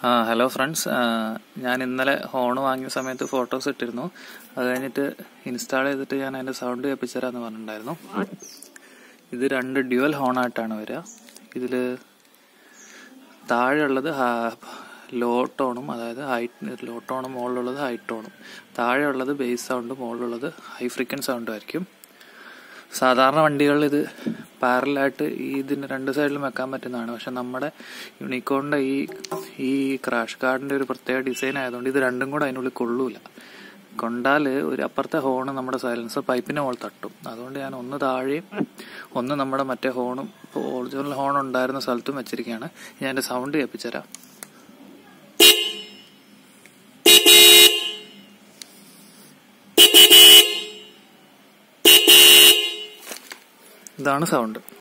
ആ hello friends ഞാൻ ഇന്നലെ ഹോൺ വാങ്ങിയ സമയത്ത് ഫോട്ടോസ് ഇട്ടിരുന്നു അത് കഴിഞ്ഞിട്ട് ഇൻസ്റ്റാൾ ചെയ്തിട്ട് ഞാൻ അതിന്റെ സൗണ്ട് കേൾപ്പിച്ചുതരാന്ന് പറഞ്ഞിട്ടുണ്ടായിരുന്നു ഇത് രണ്ട് ഡ്യുവൽ ഹോണായിട്ടാണ് വരിക ഇതിൽ താഴെയുള്ളത് ലോ ടോണും അതായത് ഹൈ ലോ ടോണും മുകളിലുള്ളത് ഹൈ ടോണും താഴെയുള്ളത് ബേസ് സൗണ്ടും മുകളിലുള്ളത് ഹൈ ഫ്രീക്വൻസി സൗണ്ടും ആയിരിക്കും സാധാരണ വണ്ടികളിൽ ഇത് പാരലായിട്ട് ഈ ഇതിന് രണ്ട് സൈഡിലും വെക്കാൻ പറ്റുന്നതാണ് പക്ഷെ നമ്മുടെ യൂണിക്കോണിന്റെ ഈ ഈ ക്രാഷ് കാർഡിന്റെ ഒരു പ്രത്യേക ഡിസൈൻ ആയതുകൊണ്ട് ഇത് രണ്ടും കൂടെ അതിനുള്ളിൽ കൊള്ളൂല കൊണ്ടാൽ ഒരു അപ്പുറത്തെ ഹോണ് നമ്മുടെ സൈലൻസർ പൈപ്പിന്റെ മുകളിൽ തട്ടും അതുകൊണ്ട് ഞാൻ ഒന്ന് താഴെയും ഒന്ന് നമ്മുടെ മറ്റേ ഹോണും ഇപ്പോൾ ഒറിജിനൽ ഹോൺ ഉണ്ടായിരുന്ന സ്ഥലത്തും വെച്ചിരിക്കുകയാണ് ഞാൻ എൻ്റെ സൗണ്ട് കേൾപ്പിച്ചുതരാം ഇതാണ് സൗണ്ട്